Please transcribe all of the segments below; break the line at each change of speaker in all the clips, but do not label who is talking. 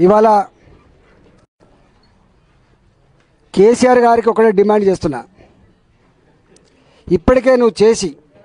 ఇవాళ కేసీఆర్ గారికి ఒకటే డిమాండ్ చేస్తున్నా ఇప్పటికే నువ్వు చేసి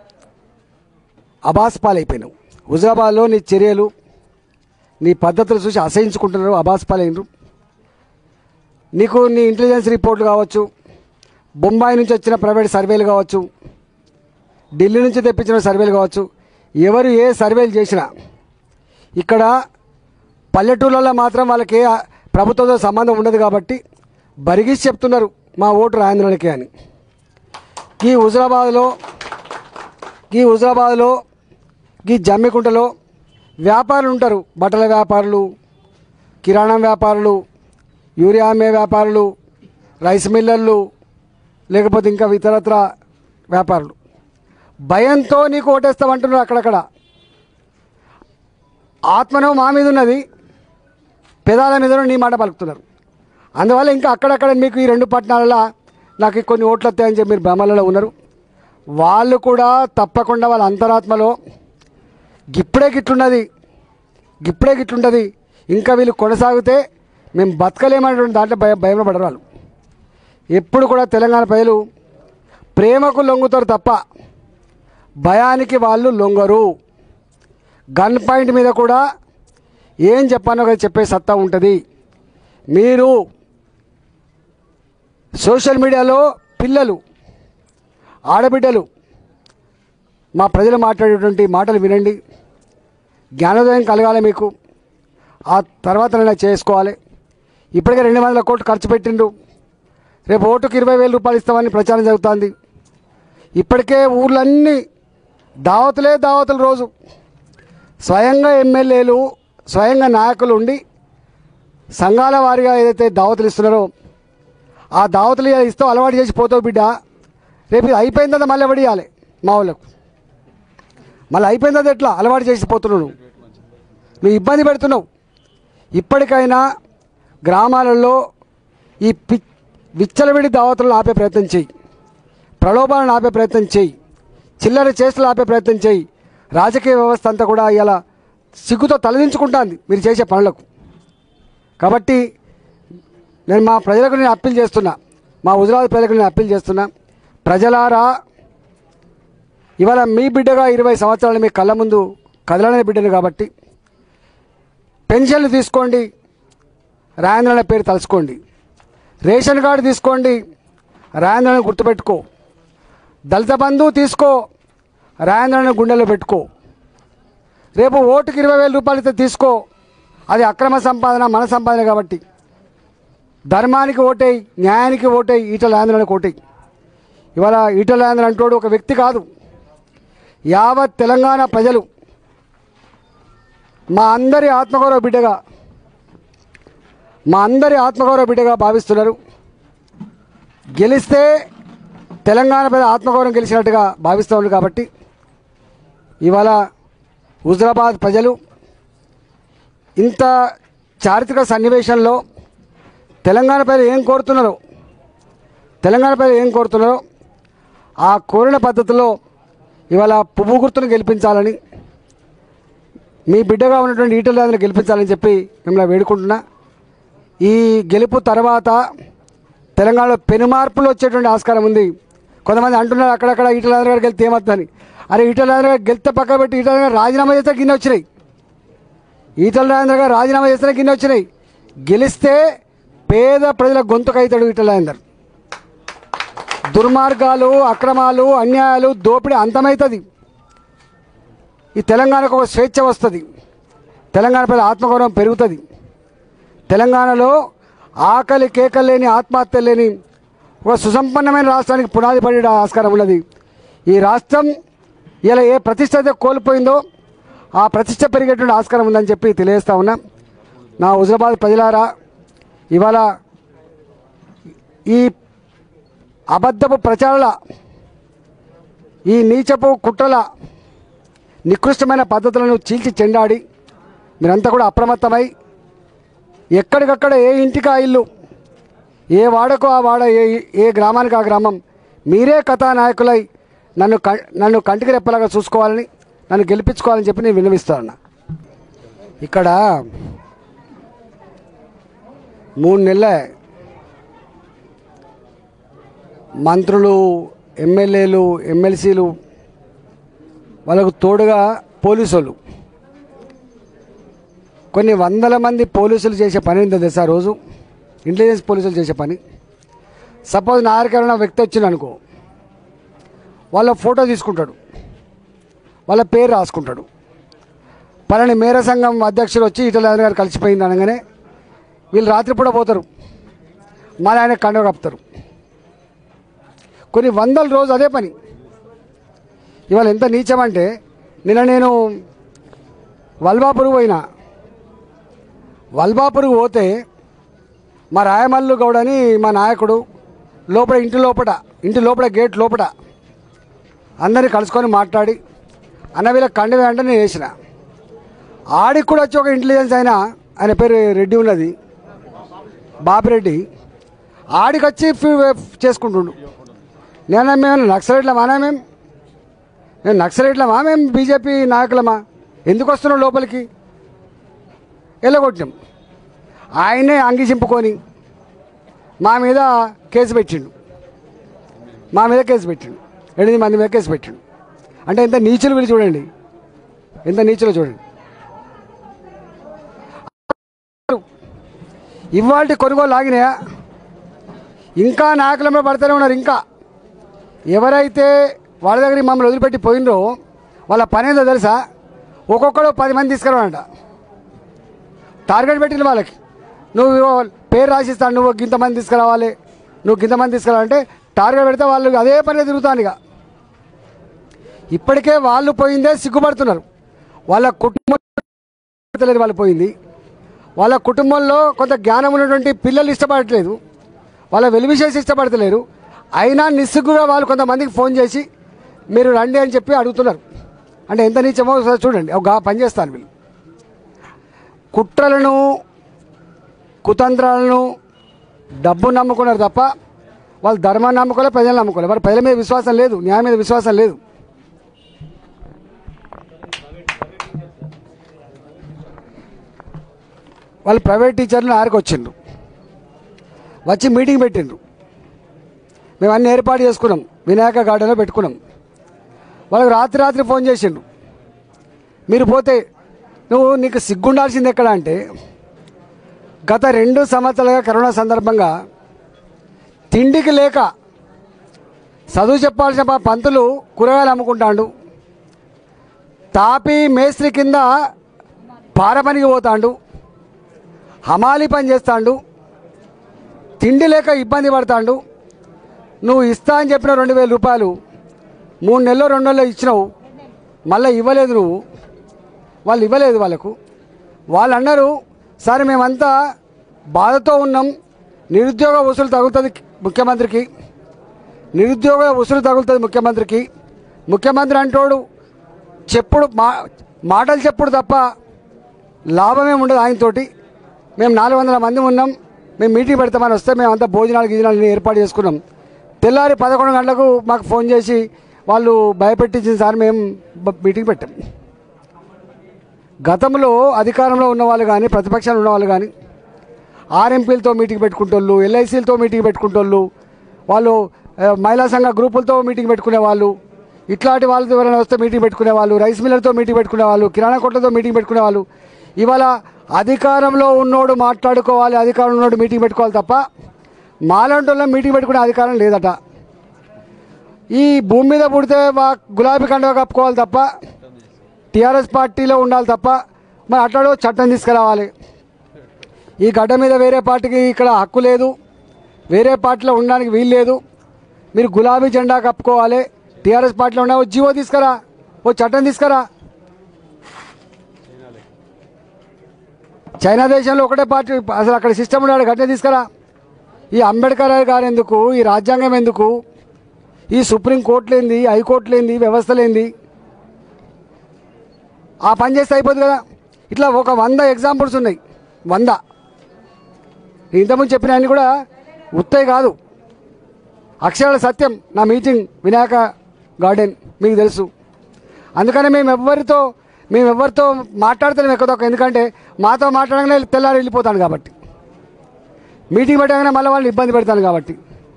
అబాస్ పాలైపోయినావు హుజరాబాద్లో నీ చర్యలు నీ పద్ధతులు చూసి అసహించుకుంటున్నారు అబాస్ పాలైనరు నీకు నీ ఇంటెలిజెన్స్ రిపోర్ట్లు కావచ్చు బొంబాయి నుంచి వచ్చిన ప్రైవేట్ సర్వేలు కావచ్చు ఢిల్లీ నుంచి తెప్పించిన సర్వేలు కావచ్చు ఎవరు ఏ సర్వేలు చేసినా ఇక్కడ పల్లెటూళ్ళలో మాత్రం వాళ్ళకి ఏ ప్రభుత్వంతో సంబంధం ఉండదు కాబట్టి బరిగిసి చెప్తున్నారు మా ఓటు రాయంద్రానికి అని ఈ హుజరాబాద్లో ఈ హుజరాబాద్లో ఈ జమ్మికుంటలో వ్యాపారులు ఉంటారు బట్టల వ్యాపారులు కిరాణం వ్యాపారులు యూరియా అమ్మే వ్యాపారులు రైస్ మిల్లర్లు లేకపోతే ఇంకా ఇతరత్ర వ్యాపారులు భయంతో నీకు ఓటేస్తామంటున్నారు అక్కడక్కడ ఆత్మను మా మీద ఉన్నది పెదాల మీద నీ మాట పలుకుతున్నారు అందువల్ల ఇంకా అక్కడక్కడ మీకు ఈ రెండు పట్టణాలలో నాకు కొన్ని ఓట్లు వస్తాయని చెప్పి మీరు భ్రమలలో ఉన్నారు వాళ్ళు కూడా తప్పకుండా వాళ్ళ అంతరాత్మలో గిప్పుడే గిట్లున్నది గిప్పుడే గిట్లుంటుంది ఇంకా వీళ్ళు కొనసాగితే మేము బతకలేమనేటువంటి దాంట్లో భయ భయంలో పడరు వాళ్ళు ఎప్పుడు కూడా తెలంగాణ ప్రజలు ప్రేమకు లొంగుతారు తప్ప భయానికి వాళ్ళు లొంగరు గన్ పాయింట్ మీద కూడా ఏం చెప్పానో కదా చెప్పే సత్తా ఉంటుంది మీరు సోషల్ మీడియాలో పిల్లలు ఆడబిడ్డలు మా ప్రజలు మాట్లాడేటువంటి మాటలు వినండి జ్ఞానోదయం కలగాలి మీకు ఆ తర్వాత నేను చేసుకోవాలి ఇప్పటికే రెండు వందల కోట్లు ఖర్చు పెట్టిండు రేపు ఓటుకు ఇరవై వేల రూపాయలు ఇస్తామని ప్రచారం జరుగుతుంది ఇప్పటికే ఊర్లన్నీ దావతులే దావతులు రోజు స్వయంగా ఎమ్మెల్యేలు స్వయంగా నాయకులు ఉండి సంఘాల వారిగా ఏదైతే దావతులు ఇస్తున్నారో ఆ దావతులు ఇలా ఇస్తావు అలవాటు చేసి పోతావు బిడ్డ రేపు ఇది అయిపోయిన తర్వాత మళ్ళీ ఎవడు ఇవ్వాలి మా వాళ్ళకు మళ్ళీ అయిపోయిన తర్వాత ఎట్లా అలవాటు చేసి పోతున్నావు నువ్వు నువ్వు ఇబ్బంది పెడుతున్నావు ఇప్పటికైనా గ్రామాలలో ఈ పి విచ్చలవిడి దావతులను ఆపే ప్రయత్నం చేయి ప్రలోభాలను ఆపే ప్రయత్నం చేయి చిల్లర చేష్టలు ఆపే ప్రయత్నం చేయి రాజకీయ వ్యవస్థ అంతా కూడా ఇలా సిగ్గుతో తలదించుకుంటుంది మీరు చేసే పనులకు కాబట్టి నేను మా ప్రజలకు నేను అప్పీల్ చేస్తున్నా మా హుజరాబాద్ ప్రజలకు నేను అప్పీల్ చేస్తున్నా ప్రజలారా ఇవాళ మీ బిడ్డగా ఇరవై సంవత్సరాలు మీ కళ్ళ ముందు కదలనే బిడ్డను కాబట్టి పెన్షన్లు తీసుకోండి రాయంద్రన పేరు తలుచుకోండి రేషన్ కార్డు తీసుకోండి రాయంద్రను గుర్తుపెట్టుకో దళిత బంధువు తీసుకో రాయంద్రను గుండెలో పెట్టుకో రేపు ఓటుకి ఇరవై వేల రూపాయలు ఇస్తే తీసుకో అది అక్రమ సంపాదన మన సంపాదన కాబట్టి ధర్మానికి ఓటేయి న్యాయానికి ఓటేయి ఈటల ఆంధ్రానికి ఓటేయి ఇవాళ ఈటల ఆంధ్ర అంటోడు ఒక వ్యక్తి కాదు యావత్ తెలంగాణ ప్రజలు మా అందరి ఆత్మగౌరవ బిడ్డగా మా అందరి ఆత్మగౌరవ బిడ్డగా భావిస్తున్నారు గెలిస్తే తెలంగాణ ప్రజల ఆత్మగౌరవం గెలిచినట్టుగా భావిస్తున్నారు కాబట్టి ఇవాళ హుజరాబాద్ ప్రజలు ఇంత చారిత్రక సన్నివేశంలో తెలంగాణ ప్రజలు ఏం కోరుతున్నారో తెలంగాణ ప్రజలు ఏం కోరుతున్నారో ఆ కోరిన పద్ధతిలో ఇవాళ పువ్వు గుర్తును గెలిపించాలని మీ బిడ్డగా ఉన్నటువంటి ఈటల రాజును గెలిపించాలని చెప్పి మిమ్మల్ని వేడుకుంటున్నా ఈ గెలుపు తర్వాత తెలంగాణలో పెనుమార్పులు వచ్చేటువంటి ఆస్కారం ఉంది కొంతమంది అంటున్నారు అక్కడక్కడ ఈటల రాజు గారికి వెళ్తే ఏమవుతుందని అరే ఈటల రాజు గారు గెలితే పక్క పెట్టి ఈటల రాజు గారు రాజీనామా చేస్తే గిన్నె వచ్చినాయి ఈటల రాజేంద్ర గారు రాజీనామా చేస్తే గిన్నె వచ్చినాయి గెలిస్తే పేద ప్రజల గొంతుకైతాడు ఈటల రాజేందర్ దుర్మార్గాలు అక్రమాలు అన్యాయాలు దోపిడీ అంతమవుతుంది ఈ తెలంగాణకు ఒక స్వేచ్ఛ వస్తుంది తెలంగాణ ప్రజల ఆత్మగౌరవం పెరుగుతుంది తెలంగాణలో ఆకలి కేకలు లేని ఆత్మహత్య లేని ఒక సుసంపన్నమైన రాష్ట్రానికి పునాది పడే ఆస్కారం ఉన్నది ఈ రాష్ట్రం ఇలా ఏ ప్రతిష్ట అయితే కోల్పోయిందో ఆ ప్రతిష్ట పెరిగేటువంటి ఆస్కారం ఉందని చెప్పి తెలియజేస్తా ఉన్నా నా హుజరాబాద్ ప్రజలారా ఇవాళ ఈ అబద్ధపు ప్రచారాల ఈ నీచపు కుట్రల నికృష్టమైన పద్ధతులను చీల్చి చెండాడి మీరంతా కూడా అప్రమత్తమై ఎక్కడికక్కడ ఏ ఇంటికి ఆ ఇల్లు ఏ వాడకు ఆ వాడ ఏ ఏ గ్రామానికి ఆ గ్రామం మీరే కథానాయకులై నన్ను క నన్ను కంటికి రెప్పలాగా చూసుకోవాలని నన్ను గెలిపించుకోవాలని చెప్పి నేను విన్నవిస్తాను ఇక్కడ మూడు నెలల మంత్రులు ఎమ్మెల్యేలు ఎమ్మెల్సీలు వాళ్ళకు తోడుగా పోలీసు వాళ్ళు కొన్ని వందల మంది పోలీసులు చేసే పని ఏంటో తెలుసా ఆ రోజు ఇంటెలిజెన్స్ పోలీసులు చేసే పని సపోజ్ నా ఎవరైనా వ్యక్తి వచ్చింది అనుకో వాళ్ళ ఫోటో తీసుకుంటాడు వాళ్ళ పేరు రాసుకుంటాడు పలాని మేర సంఘం అధ్యక్షుడు వచ్చి ఇటల గారు కలిసిపోయింది అనగానే వీళ్ళు రాత్రిపూట పోతారు మళ్ళీ ఆయన కండవ కప్పుతారు కొన్ని వందల రోజు అదే పని ఇవాళ ఎంత నీచమంటే నిన్న నేను వల్బాపురు పోయినా వల్బాపురు పోతే మా రాయమల్లు గౌడ్ అని మా నాయకుడు లోపల ఇంటి లోపల ఇంటి లోపల గేట్ లోపల అందరిని కలుసుకొని మాట్లాడి అన్న వీళ్ళ కండవే అంటే నేను వేసిన ఆడికి కూడా వచ్చి ఒక ఇంటెలిజెన్స్ అయినా ఆయన పేరు రెడ్డి ఉన్నది బాపిరెడ్డి ఆడికి వచ్చి ఫీ- చేసుకుంటుండు నేను మేము నక్సలైట్లమా మేము నేను నక్సలైట్లమా మేము బీజేపీ నాయకులమా ఎందుకు వస్తున్నాం లోపలికి వెళ్ళగొట్టినాం ఆయనే అంగి చింపుకొని మా మీద కేసు పెట్టిండు మా మీద కేసు పెట్టిండు ఎనిమిది మంది మీద కేసు పెట్టిండు అంటే ఎంత నీచులు వీళ్ళు చూడండి ఎంత నీచులు చూడండి ఇవాళ కొనుగోలు ఆగినాయా ఇంకా నాయకుల మీద పడుతూనే ఉన్నారు ఇంకా ఎవరైతే వాళ్ళ దగ్గర మమ్మల్ని వదిలిపెట్టి పోయినరో వాళ్ళ పని ఏందో తెలుసా ఒక్కొక్కడు పది మంది తీసుకురావంట టార్గెట్ పెట్టిన వాళ్ళకి నువ్వు పేరు రాసిస్తాను నువ్వు ఇంతమంది తీసుకురావాలి నువ్వు ఇంతమంది తీసుకురావాలంటే టార్గెట్ పెడితే వాళ్ళు అదే పనిగా తిరుగుతాను ఇక ఇప్పటికే వాళ్ళు పోయిందే సిగ్గుపడుతున్నారు వాళ్ళ కుటుంబం లేదు వాళ్ళు పోయింది వాళ్ళ కుటుంబంలో కొంత జ్ఞానం ఉన్నటువంటి పిల్లలు ఇష్టపడట్లేదు వాళ్ళ వెలివిషేసి ఇష్టపడతలేరు అయినా నిస్సిగ్గుగా వాళ్ళు కొంతమందికి ఫోన్ చేసి మీరు రండి అని చెప్పి అడుగుతున్నారు అంటే ఎంత నీచమో ఒకసారి చూడండి ఒక పని చేస్తాను వీళ్ళు కుట్రలను కుతంత్రాలను డబ్బు నమ్ముకున్నారు తప్ప వాళ్ళు ధర్మాన్ని నమ్ముకోలే ప్రజలు నమ్ముకోలే వారి ప్రజల మీద విశ్వాసం లేదు న్యాయం మీద విశ్వాసం లేదు వాళ్ళు ప్రైవేట్ టీచర్లు ఆరికి వచ్చిండ్రు వచ్చి మీటింగ్ పెట్టిండ్రు మేము అన్ని ఏర్పాటు చేసుకున్నాం వినాయక గార్డెన్లో పెట్టుకున్నాం వాళ్ళకి రాత్రి రాత్రి ఫోన్ చేసిండ్రు మీరు పోతే నువ్వు నీకు సిగ్గుండాల్సింది ఎక్కడ అంటే గత రెండు సంవత్సరాలుగా కరోనా సందర్భంగా తిండికి లేక చదువు చెప్పాల్సిన ప- పంతులు కూరగాయలు అమ్ముకుంటాడు తాపి మేస్త్రి కింద పార పనికి పోతాడు హమాలి పని చేస్తాడు తిండి లేక ఇబ్బంది పడతాడు నువ్వు ఇస్తా అని చెప్పిన రెండు వేల రూపాయలు మూడు నెలలు రెండు నెలలు ఇచ్చినావు మళ్ళీ ఇవ్వలేదు నువ్వు వాళ్ళు ఇవ్వలేదు వాళ్ళకు వాళ్ళు అన్నారు సార్ మేమంతా బాధతో ఉన్నాం నిరుద్యోగ వసూలు తగులుతుంది ముఖ్యమంత్రికి నిరుద్యోగ వసూలు తగులుతుంది ముఖ్యమంత్రికి ముఖ్యమంత్రి అంటోడు చెప్పుడు మా మాటలు చెప్పుడు తప్ప లాభమే ఉండదు ఆయనతోటి మేము నాలుగు వందల మంది ఉన్నాం మేము మీటింగ్ పెడతామని వస్తే మేము అంతా భోజనాలు గిజనాలు అన్నీ ఏర్పాటు చేసుకున్నాం తెల్లారి పదకొండు గంటలకు మాకు ఫోన్ చేసి వాళ్ళు భయపెట్టించిన సార్ మేము బ- మీటింగ్ పెట్టాం గతంలో అధికారంలో ఉన్న వాళ్ళు కానీ ప్రతిపక్షాలు ఉన్న వాళ్ళు కానీ ఆర్ఎంపీలతో మీటింగ్ పెట్టుకుంటోళ్ళు ఎల్ఐసీలతో మీటింగ్ పెట్టుకుంటోళ్ళు వాళ్ళు ఆ, మహిళా సంఘ గ్రూపులతో మీటింగ్ పెట్టుకునే వాళ్ళు ఇట్లాంటి వాళ్ళతో ఎవరైనా వస్తే మీటింగ్ పెట్టుకునే వాళ్ళు రైస్ మిల్లర్తో మీటింగ్ పెట్టుకునే వాళ్ళు కిరాణా కొట్లతో మీటింగ్ పెట్టుకునే వాళ్ళు ఇవాళ అధికారంలో ఉన్నోడు మాట్లాడుకోవాలి అధికారంలో ఉన్నోడు మీటింగ్ పెట్టుకోవాలి తప్ప మాలాంటి వాళ్ళం మీటింగ్ పెట్టుకునే అధికారం లేదట ఈ భూమి మీద పుడితే వా గులాబీ కండువ కప్పుకోవాలి తప్ప టీఆర్ఎస్ పార్టీలో ఉండాలి తప్ప మరి అట్లాడో చట్టం తీసుకురావాలి ఈ గడ్డ మీద వేరే పార్టీకి ఇక్కడ హక్కు లేదు వేరే పార్టీలో ఉండడానికి వీలు లేదు మీరు గులాబీ జెండా కప్పుకోవాలి టీఆర్ఎస్ పార్టీలో ఉన్న ఓ జీవో తీసుకురా ఓ చట్టం తీసుకురా చైనా దేశంలో ఒకటే పార్టీ అసలు అక్కడ సిస్టమ్ ఉన్నాడు గట్టే తీసుకురా ఈ అంబేద్కర్ గారు ఎందుకు ఈ రాజ్యాంగం ఎందుకు ఈ సుప్రీం కోర్టులేంది హైకోర్టులేంది వ్యవస్థలేంది ఆ పని చేస్తే అయిపోతుంది కదా ఇట్లా ఒక వంద ఎగ్జాంపుల్స్ ఉన్నాయి వంద నేను ఇంతకుముందు చెప్పిన అన్ని కూడా ఉత్తయ్ కాదు అక్షరాల సత్యం నా మీటింగ్ వినాయక గార్డెన్ మీకు తెలుసు అందుకనే మేము ఎవరితో మేము ఎవరితో మాట్లాడతలేము ఎక్కదొక్క ఎందుకంటే మాతో మాట్లాడగానే తెల్లారి వెళ్ళిపోతాను కాబట్టి మీటింగ్ పెట్టగానే మళ్ళీ వాళ్ళని ఇబ్బంది పెడతాను కాబట్టి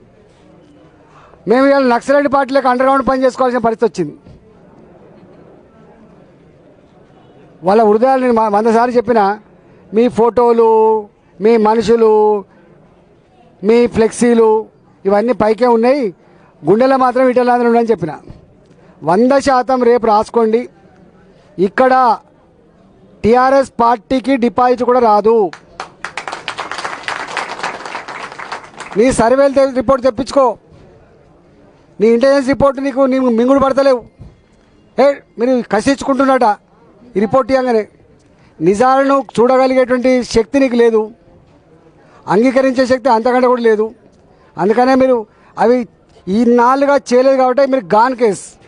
మేము ఇవాళ నక్సలైట్ పార్టీలకు అండర్ గ్రౌండ్ పని చేసుకోవాల్సిన పరిస్థితి వచ్చింది వాళ్ళ హృదయాలు నేను మ- వంద సార్లు చెప్పిన మీ ఫోటోలు మీ మనుషులు మీ ఫ్లెక్సీలు ఇవన్నీ పైకే ఉన్నాయి గుండెలో మాత్రం ఇటలాంధ్ర ఉండని చెప్పిన వంద శాతం రేపు రాసుకోండి ఇక్కడ టిఆర్ఎస్ పార్టీకి డిపాజిట్ కూడా రాదు నీ సర్వేలు తె- రిపోర్ట్ తెప్పించుకో నీ ఇంటెలిజెన్స్ రిపోర్ట్ నీకు నీకు మింగుడు పడతలేవు ఏ మీరు కసిచ్చుకుంటున్నట ఈ రిపోర్ట్ ఇవ్వగానే నిజాలను చూడగలిగేటువంటి శక్తి నీకు లేదు అంగీకరించే శక్తి అంతకంటే కూడా లేదు అందుకనే మీరు అవి ఈ నాలుగా చేయలేదు కాబట్టి మీరు గాన్ కేసు